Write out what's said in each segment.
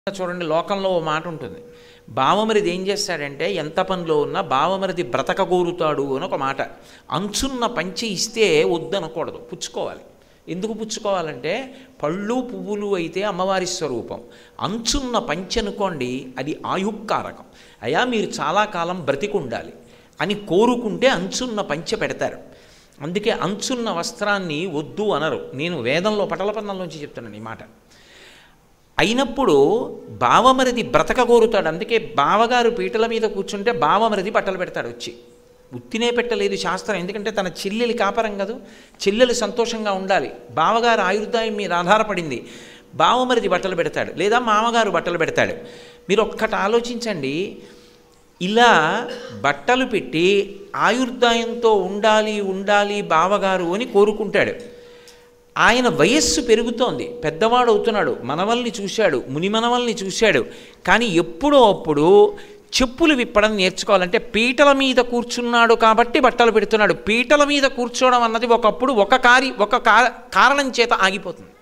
చూడండి లోకంలో ఓ మాట ఉంటుంది బావమరిది ఏం చేస్తాడంటే ఎంత పనిలో ఉన్నా బావమరిది బ్రతకగోరుతాడు అని ఒక మాట అంచున్న పంచి ఇస్తే వద్దనకూడదు పుచ్చుకోవాలి ఎందుకు పుచ్చుకోవాలంటే పళ్ళు పువ్వులు అయితే అమ్మవారి స్వరూపం అంచున్న పంచి అనుకోండి అది ఆయుక్కారకం అయా మీరు చాలా కాలం బ్రతికుండాలి అని కోరుకుంటే అంచున్న పంచె పెడతారు అందుకే అంచున్న వస్త్రాన్ని వద్దు అనరు నేను వేదంలో పటలపన్నంలోంచి చెప్తున్నాను ఈ మాట అయినప్పుడు బావమరిది బ్రతకగోరుతాడు అందుకే బావగారు పీటల మీద కూర్చుంటే బావమరిది బట్టలు పెడతాడు వచ్చి ఉత్తినే పెట్టలేదు శాస్త్రం ఎందుకంటే తన చెల్లెలి కాపరం కదూ చెల్లెలు సంతోషంగా ఉండాలి బావగారు ఆయుర్దాయం మీద ఆధారపడింది బావమరిది బట్టలు పెడతాడు లేదా మామగారు బట్టలు పెడతాడు మీరు ఒక్కటి ఆలోచించండి ఇలా బట్టలు పెట్టి ఆయుర్దాయంతో ఉండాలి ఉండాలి బావగారు అని కోరుకుంటాడు ఆయన వయస్సు పెరుగుతోంది పెద్దవాడు అవుతున్నాడు మనవల్ని చూశాడు మునిమనవల్ని చూశాడు కానీ ఎప్పుడో అప్పుడు చెప్పులు విప్పడం నేర్చుకోవాలంటే పీటల మీద కూర్చున్నాడు కాబట్టి బట్టలు పెడుతున్నాడు పీటల మీద కూర్చోవడం అన్నది ఒకప్పుడు ఒక కారి ఒక కా- కారణం చేత ఆగిపోతుంది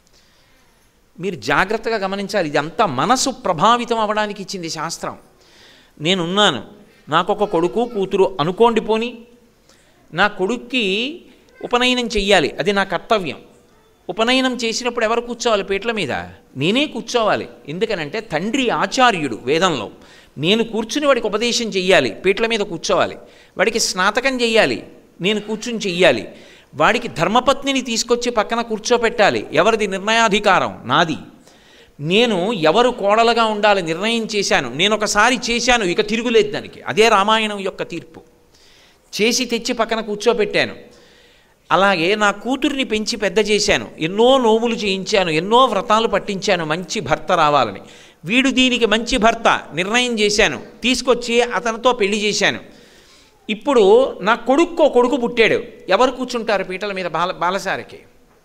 మీరు జాగ్రత్తగా గమనించాలి ఇదంతా మనసు ప్రభావితం అవ్వడానికి ఇచ్చింది శాస్త్రం నేనున్నాను నాకు ఒక కొడుకు కూతురు అనుకోండి పోని నా కొడుక్కి ఉపనయనం చెయ్యాలి అది నా కర్తవ్యం ఉపనయనం చేసినప్పుడు ఎవరు కూర్చోవాలి పీటల మీద నేనే కూర్చోవాలి ఎందుకనంటే తండ్రి ఆచార్యుడు వేదంలో నేను కూర్చుని వాడికి ఉపదేశం చెయ్యాలి పీటల మీద కూర్చోవాలి వాడికి స్నాతకం చెయ్యాలి నేను కూర్చుని చెయ్యాలి వాడికి ధర్మపత్నిని తీసుకొచ్చి పక్కన కూర్చోపెట్టాలి ఎవరిది నిర్ణయాధికారం నాది నేను ఎవరు కోడలుగా ఉండాలి నిర్ణయం చేశాను నేను ఒకసారి చేశాను ఇక తిరుగులేదు దానికి అదే రామాయణం యొక్క తీర్పు చేసి తెచ్చి పక్కన కూర్చోపెట్టాను అలాగే నా కూతుర్ని పెంచి పెద్ద చేశాను ఎన్నో నోములు చేయించాను ఎన్నో వ్రతాలు పట్టించాను మంచి భర్త రావాలని వీడు దీనికి మంచి భర్త నిర్ణయం చేశాను తీసుకొచ్చి అతనితో పెళ్లి చేశాను ఇప్పుడు నా కొడుక్కో కొడుకు పుట్టాడు ఎవరు కూర్చుంటారు పీటల మీద బాల బాలసారికి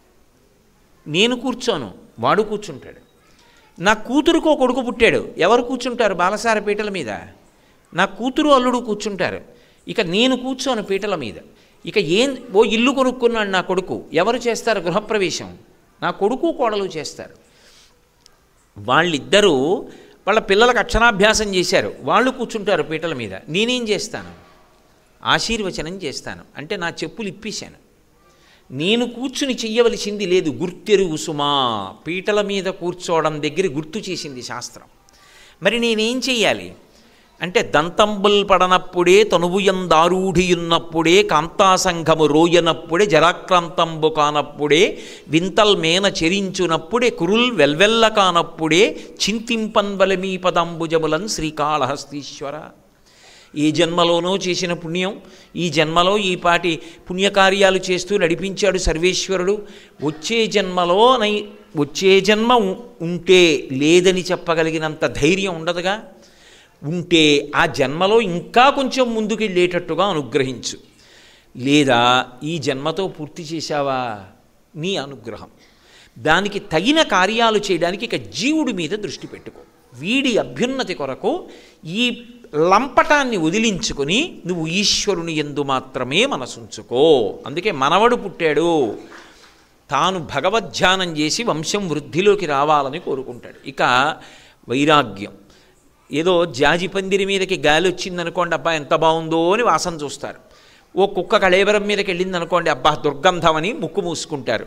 నేను కూర్చోను వాడు కూర్చుంటాడు నా కూతురుకో కొడుకు పుట్టాడు ఎవరు కూర్చుంటారు బాలసార పీటల మీద నా కూతురు అల్లుడు కూర్చుంటారు ఇక నేను కూర్చోను పీటల మీద ఇక ఏం ఓ ఇల్లు కొనుక్కున్నాడు నా కొడుకు ఎవరు చేస్తారు గృహప్రవేశం నా కొడుకు కోడలు చేస్తారు వాళ్ళిద్దరూ వాళ్ళ పిల్లలకు అక్షరాభ్యాసం చేశారు వాళ్ళు కూర్చుంటారు పీటల మీద నేనేం చేస్తాను ఆశీర్వచనం చేస్తాను అంటే నా చెప్పులు ఇప్పేశాను నేను కూర్చుని చెయ్యవలసింది లేదు గుర్తెరుగు సుమా పీటల మీద కూర్చోవడం దగ్గర గుర్తు చేసింది శాస్త్రం మరి నేనేం చెయ్యాలి అంటే దంతంబుల్ పడనప్పుడే తనువుయందారూఢియున్నప్పుడే కాంతాసంఘము రోయనప్పుడే జరాక్రాంతంబు కానప్పుడే వింతల్ మేన చెరించునప్పుడే కురుల్ వెల్వెల్ల కానప్పుడే చింతింపన్వలమీ పదంబుజములన్ శ్రీకాళహస్తీశ్వర ఈ జన్మలోనో చేసిన పుణ్యం ఈ జన్మలో ఈ పాటి పుణ్యకార్యాలు చేస్తూ నడిపించాడు సర్వేశ్వరుడు వచ్చే జన్మలో నై వచ్చే జన్మ ఉ- ఉంటే లేదని చెప్పగలిగినంత ధైర్యం ఉండదుగా ఉంటే ఆ జన్మలో ఇంకా కొంచెం ముందుకెళ్ళేటట్టుగా అనుగ్రహించు లేదా ఈ జన్మతో పూర్తి చేశావా నీ అనుగ్రహం దానికి తగిన కార్యాలు చేయడానికి ఇక జీవుడి మీద దృష్టి పెట్టుకో వీడి అభ్యున్నతి కొరకు ఈ లంపటాన్ని వదిలించుకొని నువ్వు ఈశ్వరుని ఎందు మాత్రమే మనసుంచుకో అందుకే మనవడు పుట్టాడు తాను భగవద్ధ్యానం చేసి వంశం వృద్ధిలోకి రావాలని కోరుకుంటాడు ఇక వైరాగ్యం ఏదో జాజి పందిరి మీదకి గాలి వచ్చిందనుకోండి అబ్బా ఎంత బాగుందో అని వాసన చూస్తారు ఓ కుక్క కళేబరం మీదకి వెళ్ళింది అనుకోండి అబ్బా దుర్గంధం అని ముక్కు మూసుకుంటారు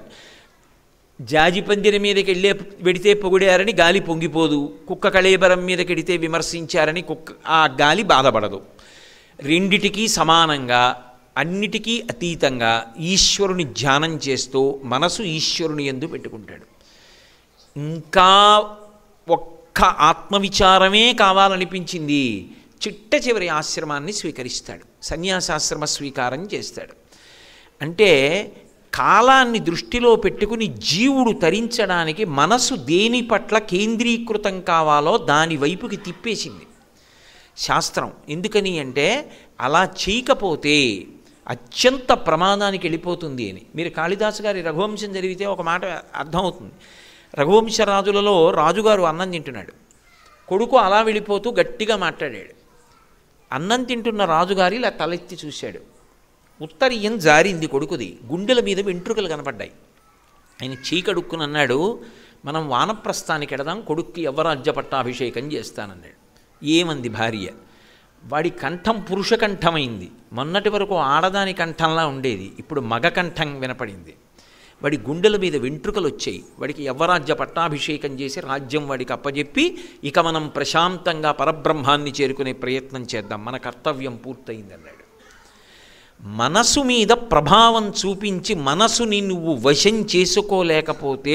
జాజి పందిరి మీదకి వెళ్ళే వెడితే పొగిడారని గాలి పొంగిపోదు కుక్క కళేబరం మీదకి వెడితే విమర్శించారని కుక్క ఆ గాలి బాధపడదు రెండిటికీ సమానంగా అన్నిటికీ అతీతంగా ఈశ్వరుని ధ్యానం చేస్తూ మనసు ఈశ్వరుని ఎందు పెట్టుకుంటాడు ఇంకా ఒక్క ఆత్మవిచారమే కావాలనిపించింది చిట్ట చివరి ఆశ్రమాన్ని స్వీకరిస్తాడు సన్యాసాశ్రమ స్వీకారం చేస్తాడు అంటే కాలాన్ని దృష్టిలో పెట్టుకుని జీవుడు తరించడానికి మనసు దేని పట్ల కేంద్రీకృతం కావాలో దాని వైపుకి తిప్పేసింది శాస్త్రం ఎందుకని అంటే అలా చేయకపోతే అత్యంత ప్రమాదానికి వెళ్ళిపోతుంది అని మీరు కాళిదాసు గారి రఘువంశం జరిగితే ఒక మాట అర్థమవుతుంది రఘువంశ రాజులలో రాజుగారు అన్నం తింటున్నాడు కొడుకు అలా వెళ్ళిపోతూ గట్టిగా మాట్లాడాడు అన్నం తింటున్న రాజుగారి ఇలా తలెత్తి చూశాడు ఉత్తరీయం జారింది కొడుకుది గుండెల మీద వెంట్రుకలు కనపడ్డాయి ఆయన చీకడుక్కుని అన్నాడు మనం వానప్రస్థానికి ఎడదాం కొడుక్కి యవ్వరాజ్య పట్టాభిషేకం చేస్తానన్నాడు ఏమంది భార్య వాడి కంఠం పురుష కంఠమైంది మొన్నటి వరకు ఆడదాని కంఠంలా ఉండేది ఇప్పుడు మగ కంఠం వినపడింది వాడి గుండెల మీద వెంట్రుకలు వచ్చాయి వాడికి యవ్వరాజ్య పట్టాభిషేకం చేసి రాజ్యం వాడికి అప్పజెప్పి ఇక మనం ప్రశాంతంగా పరబ్రహ్మాన్ని చేరుకునే ప్రయత్నం చేద్దాం మన కర్తవ్యం పూర్తయిందన్నాడు మనసు మీద ప్రభావం చూపించి మనసుని నువ్వు వశం చేసుకోలేకపోతే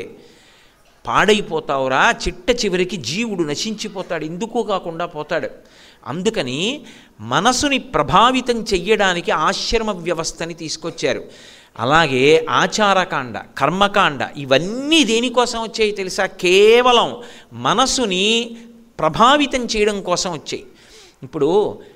పాడైపోతావురా చిట్ట చివరికి జీవుడు నశించిపోతాడు ఎందుకు కాకుండా పోతాడు అందుకని మనసుని ప్రభావితం చెయ్యడానికి ఆశ్రమ వ్యవస్థని తీసుకొచ్చారు అలాగే ఆచారకాండ కర్మకాండ ఇవన్నీ దేనికోసం వచ్చాయి తెలుసా కేవలం మనసుని ప్రభావితం చేయడం కోసం వచ్చాయి ఇప్పుడు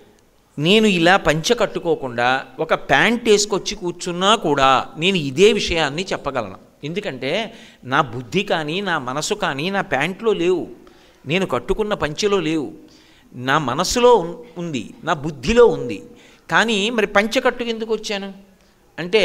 నేను ఇలా పంచ కట్టుకోకుండా ఒక ప్యాంట్ వేసుకొచ్చి కూర్చున్నా కూడా నేను ఇదే విషయాన్ని చెప్పగలను ఎందుకంటే నా బుద్ధి కానీ నా మనసు కానీ నా ప్యాంట్లో లేవు నేను కట్టుకున్న పంచెలో లేవు నా మనసులో ఉన్- ఉంది నా బుద్ధిలో ఉంది కానీ మరి పంచకట్టు ఎందుకు వచ్చాను అంటే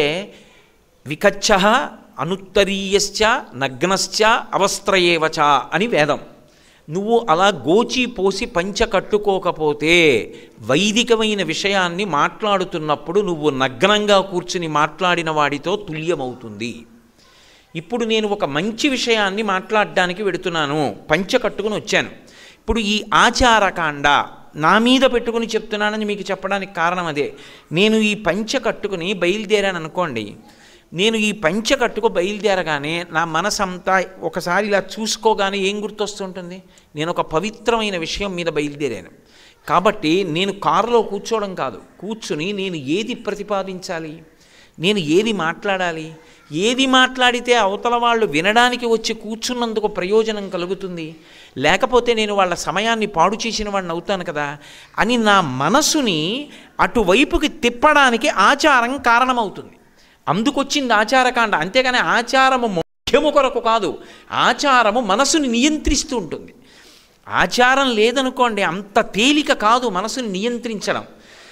వికచ్చ అనుత్తరీయశ్చ నగ్నశ్చ అవస్త్రయేవచ అని వేదం నువ్వు అలా గోచి పోసి పంచ కట్టుకోకపోతే వైదికమైన విషయాన్ని మాట్లాడుతున్నప్పుడు నువ్వు నగ్నంగా కూర్చుని మాట్లాడిన వాడితో తుల్యమవుతుంది ఇప్పుడు నేను ఒక మంచి విషయాన్ని మాట్లాడడానికి వెడుతున్నాను పంచ కట్టుకుని వచ్చాను ఇప్పుడు ఈ ఆచారకాండ నా మీద పెట్టుకుని చెప్తున్నానని మీకు చెప్పడానికి కారణం అదే నేను ఈ పంచ కట్టుకుని బయలుదేరాను అనుకోండి నేను ఈ పంచ కట్టుకు బయలుదేరగానే నా మనసంతా ఒకసారి ఇలా చూసుకోగానే ఏం గుర్తొస్తుంటుంది నేను ఒక పవిత్రమైన విషయం మీద బయలుదేరాను కాబట్టి నేను కారులో కూర్చోవడం కాదు కూర్చుని నేను ఏది ప్రతిపాదించాలి నేను ఏది మాట్లాడాలి ఏది మాట్లాడితే అవతల వాళ్ళు వినడానికి వచ్చి కూర్చున్నందుకు ప్రయోజనం కలుగుతుంది లేకపోతే నేను వాళ్ళ సమయాన్ని పాడు చేసిన వాడిని అవుతాను కదా అని నా మనసుని అటువైపుకి తిప్పడానికి ఆచారం కారణమవుతుంది అందుకొచ్చింది ఆచారకాండ అంతేగాని ఆచారము ముఖ్యము కొరకు కాదు ఆచారము మనసుని నియంత్రిస్తూ ఉంటుంది ఆచారం లేదనుకోండి అంత తేలిక కాదు మనసుని నియంత్రించడం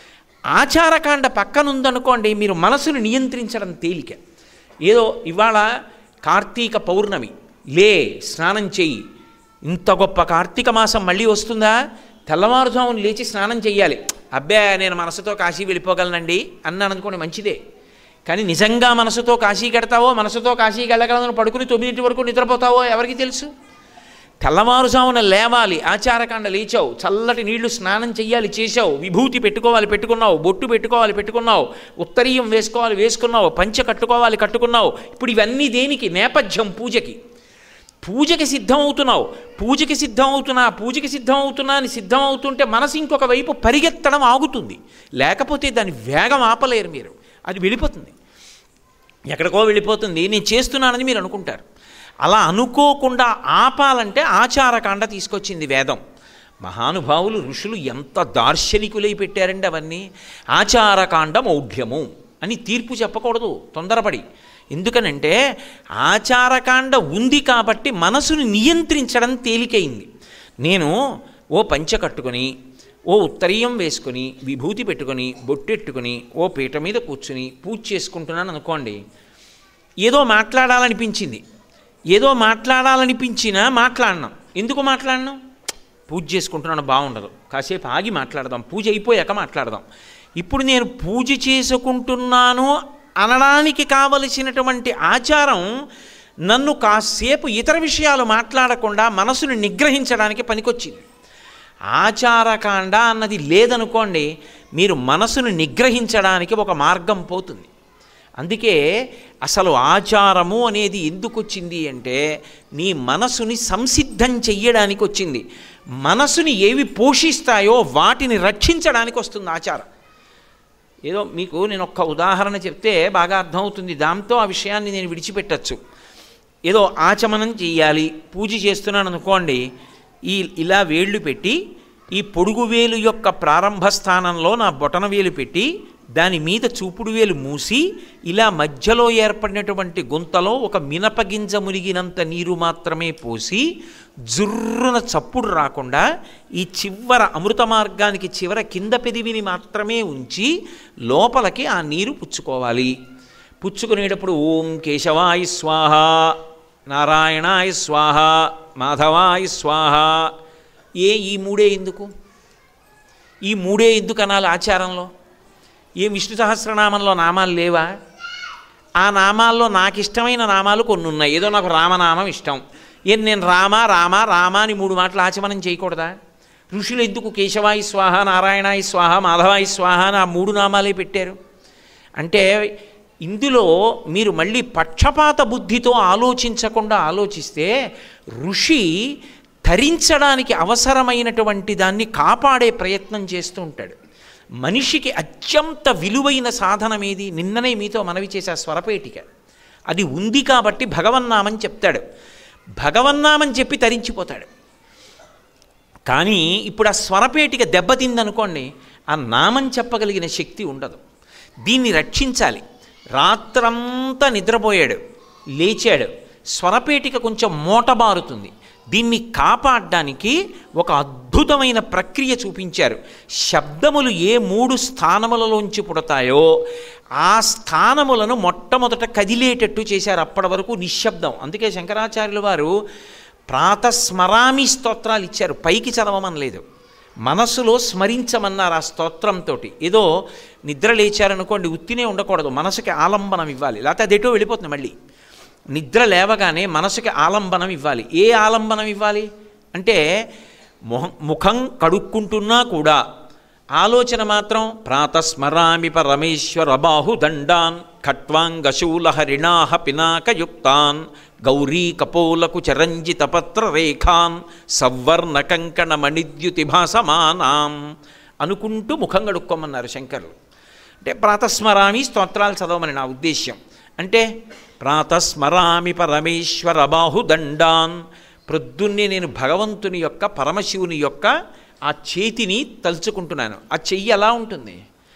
ఆచారకాండ పక్కనుందనుకోండి మీరు మనసుని నియంత్రించడం తేలిక ఏదో ఇవాళ కార్తీక పౌర్ణమి లే స్నానం చెయ్యి ఇంత గొప్ప కార్తీక మాసం మళ్ళీ వస్తుందా తెల్లవారుజామున లేచి స్నానం చెయ్యాలి అబ్బే నేను మనసుతో కాశీ వెళ్ళిపోగలనండి అన్నాను అనుకోండి మంచిదే కానీ నిజంగా మనసుతో కాశీకి వెడతావో మనసుతో కాశీకి వెళ్ళగలను పడుకుని తొమ్మిదింటి వరకు నిద్రపోతావో ఎవరికి తెలుసు తెల్లవారుజామున లేవాలి ఆచారకాండ లేచావు చల్లటి నీళ్లు స్నానం చెయ్యాలి చేసావు విభూతి పెట్టుకోవాలి పెట్టుకున్నావు బొట్టు పెట్టుకోవాలి పెట్టుకున్నావు ఉత్తరీయం వేసుకోవాలి వేసుకున్నావు పంచ కట్టుకోవాలి కట్టుకున్నావు ఇప్పుడు ఇవన్నీ దేనికి నేపథ్యం పూజకి పూజకి సిద్ధమవుతున్నావు పూజకి సిద్ధమవుతున్నా పూజకి సిద్ధమవుతున్నా అని సిద్ధం అవుతుంటే మనసు ఇంకొక వైపు పరిగెత్తడం ఆగుతుంది లేకపోతే దాని వేగం ఆపలేరు మీరు అది వెళ్ళిపోతుంది ఎక్కడికో వెళ్ళిపోతుంది నేను చేస్తున్నానని మీరు అనుకుంటారు అలా అనుకోకుండా ఆపాలంటే ఆచారకాండ తీసుకొచ్చింది వేదం మహానుభావులు ఋషులు ఎంత దార్శనికులై పెట్టారండి అవన్నీ ఆచారకాండ మౌఢ్యము అని తీర్పు చెప్పకూడదు తొందరపడి ఎందుకనంటే ఆచారకాండ ఉంది కాబట్టి మనసుని నియంత్రించడం తేలికైంది నేను ఓ పంచ కట్టుకొని ఓ ఉత్తరీయం వేసుకొని విభూతి పెట్టుకొని బొట్టెట్టుకొని ఓ పీట మీద కూర్చుని పూజ చేసుకుంటున్నాను అనుకోండి ఏదో మాట్లాడాలనిపించింది ఏదో మాట్లాడాలనిపించినా మాట్లాడినాం ఎందుకు మాట్లాడినాం పూజ చేసుకుంటున్నాను బాగుండదు కాసేపు ఆగి మాట్లాడదాం పూజ అయిపోయాక మాట్లాడదాం ఇప్పుడు నేను పూజ చేసుకుంటున్నాను అనడానికి కావలసినటువంటి ఆచారం నన్ను కాసేపు ఇతర విషయాలు మాట్లాడకుండా మనసును నిగ్రహించడానికి పనికొచ్చింది ఆచారకాండ అన్నది లేదనుకోండి మీరు మనసును నిగ్రహించడానికి ఒక మార్గం పోతుంది అందుకే అసలు ఆచారము అనేది ఎందుకు వచ్చింది అంటే నీ మనసుని సంసిద్ధం చెయ్యడానికి వచ్చింది మనసుని ఏవి పోషిస్తాయో వాటిని రక్షించడానికి వస్తుంది ఆచారం ఏదో మీకు నేను ఒక్క ఉదాహరణ చెప్తే బాగా అర్థమవుతుంది దాంతో ఆ విషయాన్ని నేను విడిచిపెట్టచ్చు ఏదో ఆచమనం చెయ్యాలి పూజ చేస్తున్నాను అనుకోండి ఈ ఇలా వేళ్ళు పెట్టి ఈ పొడుగు వేలు యొక్క ప్రారంభ స్థానంలో నా బొటన వేలు పెట్టి దాని మీద చూపుడు వేలు మూసి ఇలా మధ్యలో ఏర్పడినటువంటి గుంతలో ఒక మినపగింజ మునిగినంత నీరు మాత్రమే పోసి జుర్రున చప్పుడు రాకుండా ఈ చివర అమృత మార్గానికి చివర కింద పెదివిని మాత్రమే ఉంచి లోపలికి ఆ నీరు పుచ్చుకోవాలి పుచ్చుకునేటప్పుడు ఓం కేశవాయ స్వాహ నారాయణాయ స్వాహ మాధవాయ స్వాహ ఏ ఈ మూడే ఎందుకు ఈ మూడే ఎందుకు అనాలి ఆచారంలో ఏ విష్ణు సహస్రనామంలో నామాలు లేవా ఆ నామాల్లో నాకు ఇష్టమైన నామాలు కొన్ని ఉన్నాయి ఏదో నాకు రామనామం ఇష్టం ఏం నేను రామ రామ రామ అని మూడు మాటలు ఆచమనం చేయకూడదా ఋషులు ఎందుకు కేశవాయి స్వాహ నారాయణాయి స్వాహ మాధవాయి స్వాహ అని ఆ మూడు నామాలే పెట్టారు అంటే ఇందులో మీరు మళ్ళీ పక్షపాత బుద్ధితో ఆలోచించకుండా ఆలోచిస్తే ఋషి తరించడానికి అవసరమైనటువంటి దాన్ని కాపాడే ప్రయత్నం చేస్తూ ఉంటాడు మనిషికి అత్యంత విలువైన సాధనం ఏది నిన్ననే మీతో మనవి చేసే స్వరపేటిక అది ఉంది కాబట్టి భగవన్నామం చెప్తాడు భగవన్నామం చెప్పి తరించిపోతాడు కానీ ఇప్పుడు ఆ స్వరపేటిక దెబ్బతిందనుకోండి ఆ నామం చెప్పగలిగిన శక్తి ఉండదు దీన్ని రక్షించాలి రాత్రంతా నిద్రపోయాడు లేచాడు స్వరపేటిక కొంచెం మూటబారుతుంది దీన్ని కాపాడడానికి ఒక అద్భుతమైన ప్రక్రియ చూపించారు శబ్దములు ఏ మూడు స్థానములలోంచి పుడతాయో ఆ స్థానములను మొట్టమొదట కదిలేటట్టు చేశారు అప్పటి వరకు నిశ్శబ్దం అందుకే శంకరాచార్యుల వారు ప్రాతస్మరామి స్తోత్రాలు ఇచ్చారు పైకి చదవమనలేదు మనస్సులో స్మరించమన్నారు ఆ స్తోత్రంతో ఏదో నిద్ర లేచారనుకోండి ఉత్తినే ఉండకూడదు మనసుకి ఆలంబనం ఇవ్వాలి లేకపోతే అదేటో వెళ్ళిపోతుంది మళ్ళీ నిద్ర లేవగానే మనసుకి ఆలంబనం ఇవ్వాలి ఏ ఆలంబనం ఇవ్వాలి అంటే మొహం ముఖం కడుక్కుంటున్నా కూడా ఆలోచన మాత్రం ప్రాతస్మరామి పరమేశ్వర బాహుదండాన్ ఖట్వాంగశూలహరిణాహ పినాకయుక్తాన్ గౌరీ కపోలకు చరంజిత పత్ర రేఖాన్ సవర్ణ కంకణ మణిద్యుతి భాసమానాం అనుకుంటూ ముఖం కడుక్కోమన్నారు శంకరులు అంటే ప్రాతస్మరామి స్తోత్రాలు చదవమని నా ఉద్దేశ్యం అంటే ప్రాతస్మరామి పరమేశ్వర బాహుదండాన్ ప్రొద్దున్నే నేను భగవంతుని యొక్క పరమశివుని యొక్క ఆ చేతిని తలుచుకుంటున్నాను ఆ చెయ్యి ఎలా ఉంటుంది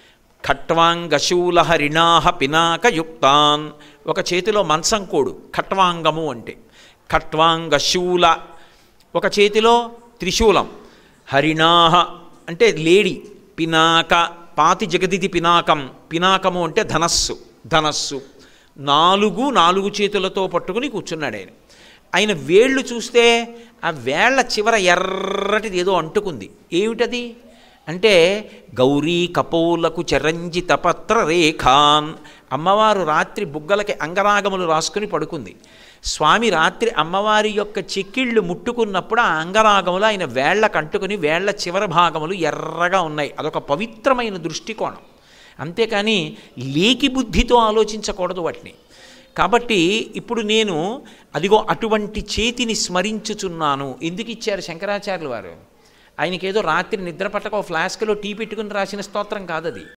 ఖట్వాంగశూల హరిణాహ పినాకయుక్తాన్ ఒక చేతిలో మంచం కోడు ఖట్వాంగము అంటే ఖట్వాంగశూల ఒక చేతిలో త్రిశూలం హరిణాహ అంటే లేడి పినాక పాతి జగదిది పినాకం పినాకము అంటే ధనస్సు ధనస్సు నాలుగు నాలుగు చేతులతో పట్టుకుని కూర్చున్నాడు ఆయన ఆయన వేళ్ళు చూస్తే ఆ వేళ్ల చివర ఎర్రటిది ఏదో అంటుకుంది ఏమిటది అంటే గౌరీ కపోలకు చరంజిత పత్ర రేఖాన్ అమ్మవారు రాత్రి బుగ్గలకి అంగరాగములు రాసుకుని పడుకుంది స్వామి రాత్రి అమ్మవారి యొక్క చెక్కిళ్ళు ముట్టుకున్నప్పుడు ఆ అంగరాగములు ఆయన వేళ్లకు అంటుకుని వేళ్ల చివరి భాగములు ఎర్రగా ఉన్నాయి అదొక పవిత్రమైన దృష్టికోణం అంతేకాని లేకి బుద్ధితో ఆలోచించకూడదు వాటిని కాబట్టి ఇప్పుడు నేను అదిగో అటువంటి చేతిని స్మరించుచున్నాను ఎందుకు ఇచ్చారు శంకరాచార్యులు వారు ఆయనకేదో రాత్రి నిద్ర పట్టక ఓ ఫ్లాస్క్లో టీ పెట్టుకుని రాసిన స్తోత్రం కాదది